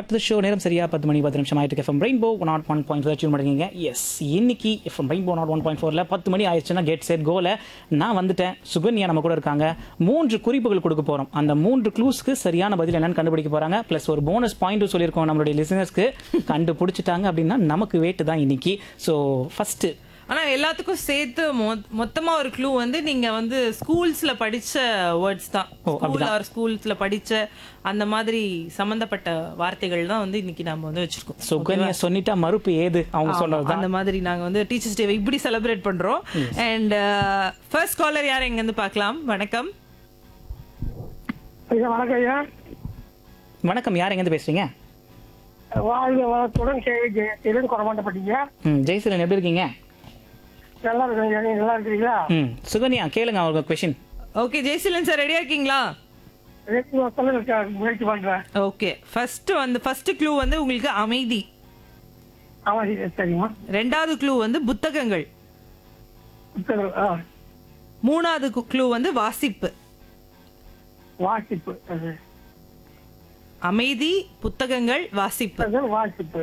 Back to show நேரம் சரியா பத்து மணி பத்து நிமிஷம் ஆயிட்டு FM rainbow nought one point four tune பண்ணிருக்கீங்க எஸ் இன்னைக்கு FM rainbow nought one point ஃபோரில் பத்து மணி ஆயிடுச்சுன்னா கெட் செட் கோல நான் வந்துட்டேன் சுகன்யா நம்ம கூட இருக்காங்க மூன்று குறிப்புகள் கொடுக்க போகிறோம் அந்த மூன்று க்ளூஸ்க்கு சரியான பதில் என்னன்னு கண்டுபிடிக்க போகிறாங்க ப்ளஸ் ஒரு போனஸ் பாயிண்ட்டும் சொல்லியிருக்கோம் நம்மளுடைய லிசனர்ஸ்க்கு கண்டுபிடிச்சிட்டாங்க அப்படின்னா நமக்கு வேட்டு தான் இன்னைக்கு ஸோ ஃபஸ்ட்டு ஆனா எல்லாத்துக்கும் சேர்த்து மொ- மொத்தமா ஒரு க்ளூ வந்து நீங்க வந்து ஸ்கூல்ஸ்ல படிச்ச வேர்ட்ஸ் தான் ஓ, ஸ்கூல் ஆர் ஸ்கூல்ஸ்ல படிச்ச அந்த மாதிரி சம்பந்தப்பட்ட வார்த்தைகள் தான் வந்து இன்னைக்கு நம்ம வந்து வச்சிருக்கோம் சுகன்யா சொன்னிட்டா மறுப்பு ஏது அவங்க சொன்னது அந்த மாதிரி நாங்க வந்து டீச்சர்ஸ் டே இப்படி செலிப்ரேட் பண்றோம் அண்ட் ஃபர்ஸ்ட் காலர் யார் எங்க இருந்து பார்க்கலாம் வணக்கம் ஐயா வணக்கம் ஐயா வணக்கம் யார் எங்கேருந்து பேசுறீங்க வாழ்க வளத்துடன் கேள்வி ஜெயசீலன் குறமாட்டப்பட்டீங்க ம் ஜெய்சலன் எப்படி இருக்கீங்க நல்லா இருக்கீங்க நீங்க நல்லா இருக்கிறீங்களா ம் சுகன்யா கேளுங்க அவங்க கொஷின் ஓகே ஜெய்சிலன் சார் ரெடியா இருக்கீங்களா ரெண்டு வருஷத்துல இருக்க முயற்சி பண்றேன் ஓகே ஃபர்ஸ்ட் வந்து ஃபர்ஸ்ட் க்ளூ வந்து உங்களுக்கு அமைதி ஆமா சரி, சரிம்மா ரெண்டாவது க்ளூ வந்து புத்தகங்கள் புத்தகம், ஆ, மூணாவது க்ளூ வந்து வாசிப்பு வாசிப்பு அது. அமைதி புத்தகங்கள் வாசிப்பு புத்தகம், வாசிப்பு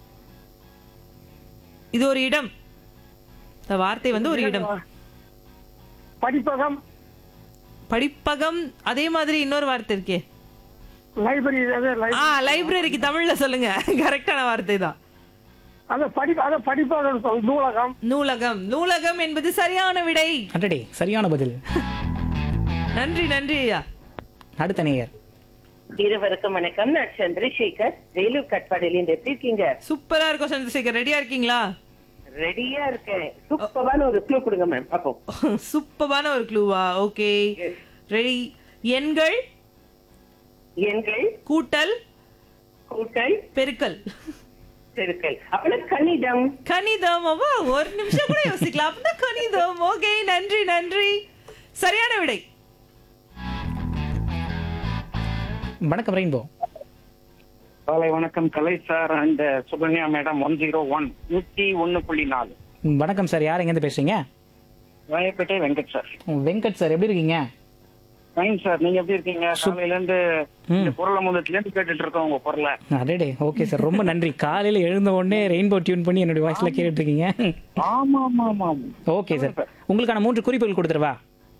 இது ஒரு இடம் இந்த வார்த்தை வந்து ஒரு இடம் படிப்பகம் படிப்பகம் அதே மாதிரி இன்னொரு வார்த்தை இருக்கே லைப்ரரி அது லை- ஆ லைப்ரரிக்கு தமிழ்ல சொல்லுங்க கரெக்டான வார்த்தை தான் அது படி அது படிப்பகம் சொல் நூலகம் நூலகம் நூலகம் என்பது சரியான விடை அடடே சரியான பதில் நன்றி நன்றி ஐயா அடுத்த நேயர் இருவருக்கும் வணக்கம் நான் சந்திரசேகர் வேலூர் கட்பாடியிலிருந்து எப்படி இருக்கீங்க சூப்பரா இருக்கும் சந்திரசேகர் ரெடியா இருக்கீங்களா ரெடியா இருக்கேன் சூப்பரான ஒரு க்ளூ கொடுங்க மேம் அப்போ சூப்பரான ஒரு க்ளூவா ஓகே ரெடி எண்கள் எண்கள் கூட்டல் கூட்டல் பெருக்கல் பெருக்கல் அப்புறம் கணிதம் கணிதம் அவ்வா ஒரு நிமிஷம் கூட யோசிக்கலாம் அப்படின்னா கணிதம் ஓகே நன்றி நன்றி சரியான விடை வணக்கம் ரெயின்போ காலை வணக்கம் Kalai sir and Sukanya madam one zero one நூத்தி ஒன்னு புள்ளி நாலு ம், வணக்கம் சார் யார் எங்கேருந்து பேசுறீங்க ராயப்பேட்டை வெங்கட் சார் ம், வெங்கட் சார் எப்படி இருக்கீங்க ஃபைன் சார் நீங்க எப்படி இருக்கீங்க காலையில இருந்து இந்த பொருளை முதத்துல இருந்து கேட்டுட்டு இருக்கோம் உங்க பொருளை அடடே ஓகே சார் ரொம்ப நன்றி காலையில் எழுந்த உடனே ரெயின்போ டியூன் பண்ணி என்னுடைய வாய்ஸ்ல கேட்டுட்டு இருக்கீங்க ஆமா ஆமா ஆமா ஆமா. ஓகே சார் உங்களுக்கான மூன்று குறிப்புகள் கொடுத்துருவா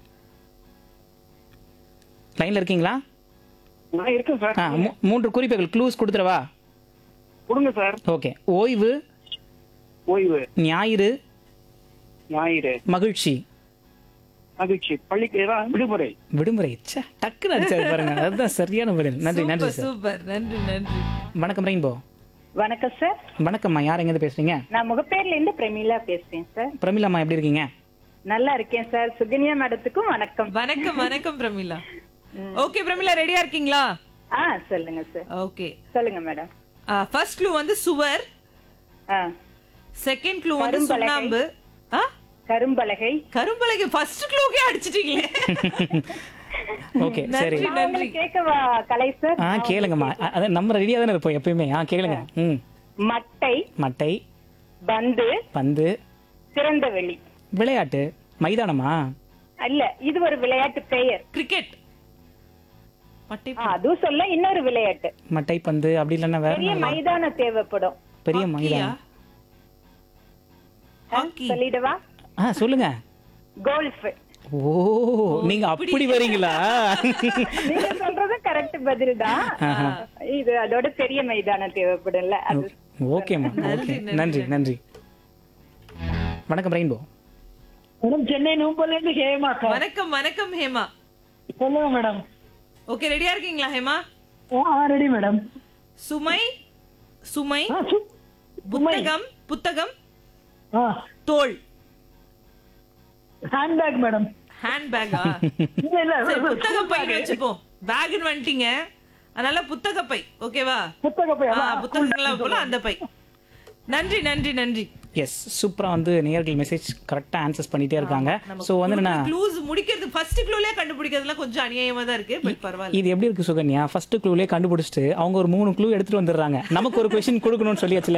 லைன்ல இருக்கீங்களா நான் இருக்கேன் சார் ஆ மூ- மூன்று குறிப்புகள் க்ளூஸ் கொடுத்துருவா கொடுங்க சார் ஓகே ஓய்வு ஓய்வு ஞாயிறு ஞாயிறு மகிழ்ச்சி மகிழ்ச்சி பள்ளிக்கு ஏதாவது விடுமுறை விடுமுறை ச்சே டக்குன்னு அடிச்சாரு பாருங்க அதுதான் சரியான பதில் நன்றி நன்றி சார் சூப்பர் நன்றி நன்றி வணக்கம் ரெயின்போ வணக்கம் சார் வணக்கம்மா யார் எங்கேருந்து பேசுறீங்க நான் முகப்பேர்ல இருந்து பிரமிளா பேசுறேன் சார் பிரமிளாம்மா எப்படி இருக்கீங்க நல்லா இருக்கேன் சார் சுகன்யா மேடத்துக்கும் வணக்கம் வணக்கம் வணக்கம் பிரமிளா ஓகே பிரமிளா ரெடியா இருக்கீங்களா ஆ சொல்லுங்க சார் ஓகே சொல்லுங்க மேடம் ஃபர்ஸ்ட் க்ளூ வந்து சுவர் ஆ செகண்ட் க்ளூ வந்து கரும்பலகை. சுண்ணாம்பு ஆ கரும்பலகை கரும்பலகை ஃபர்ஸ்ட் க்ளூக்கே அடிச்சிட்டீங்களே ஓகே சரி நன்றி நான் நன்றி உங்களுக்கு கேட்கவா கலை சார் ஆ கேளுங்கம்மா அ- அதான் நம்ம ரெடியாக தானே இருப்போம் எப்பயுமே ஆ கேளுங்க ம் மட்டை மட்டை பந்து பந்து திறந்த வெளி விளையாட்டு மைதானமா அல்ல இது ஒரு விளையாட்டு பெயர் கிரிக்கெட் பட்டை ஆ, அதுவும் சொல்ல இன்னொரு விளையாட்டு மட்டை பந்து அப்படி இல்லைன்னா வேற பெரிய என்ன? மைதானம் தேவைப்படும் பெரிய ஹாக்கியா? மைதானம் ஹாக்கி சொல்லிடவா ஆ சொல்லுங்க கோல்ஃப் ஓ நீங்க அப்படி வரீங்களா நீங்க சொல்றது கரெக்ட் பதில் தான் இது அதோட பெரிய மைதானம் தேவைப்படும்ல அது ஓகேம்மா ஓகே நன்றி நன்றி வணக்கம் ரெயின்போ மேடம் சென்னை நூம்பல்ல இருந்து ஹேமா சார் வணக்கம் வணக்கம் ஹேமா சொல்லுங்க மேடம் ஓகே ரெடியா இருக்கீங்களா ஹேமா ஆ ரெடி மேடம் சுமை சுமை ஆ, சு- புத்தகம் புத்தகம் ஆ தோல் ஹேண்ட்பேக் மேடம் ஹேண்ட் பேக்கா இல்ல இல்ல சரி புத்தக பைன்னு வச்சுப்போம் பேக்னு வந்துட்டீங்க அதனால புத்தக பை ஓகேவா புத்தக பை ஆ புத்தகங்கள்லாம் போல அந்த பை நன்றி நன்றி நன்றி எஸ் சூப்பரா வந்து நேயர்கள் மெசேஜ் கரெக்டா ஆன்சர்ஸ் பண்ணிட்டே இருக்காங்க ஸோ வந்து என்ன க்ளூஸ் முடிக்கிறது ஃபர்ஸ்ட் க்ளூலயே கண்டுபிடிக்கிறதுலாம் கொஞ்சம் அநியாயமா தான் இருக்கு பட் பரவாயில்ல இது எப்படி இருக்கு சுகன்யா ஃபர்ஸ்ட் க்ளூலே கண்டுபிடிச்சிட்டு அவங்க ஒரு மூணு க்ளூ எடுத்துட்டு வந்துடுறாங்க நமக்கு ஒரு கொஸ்டின் கொடுக்கணும்னு சொல்லியாச்சுல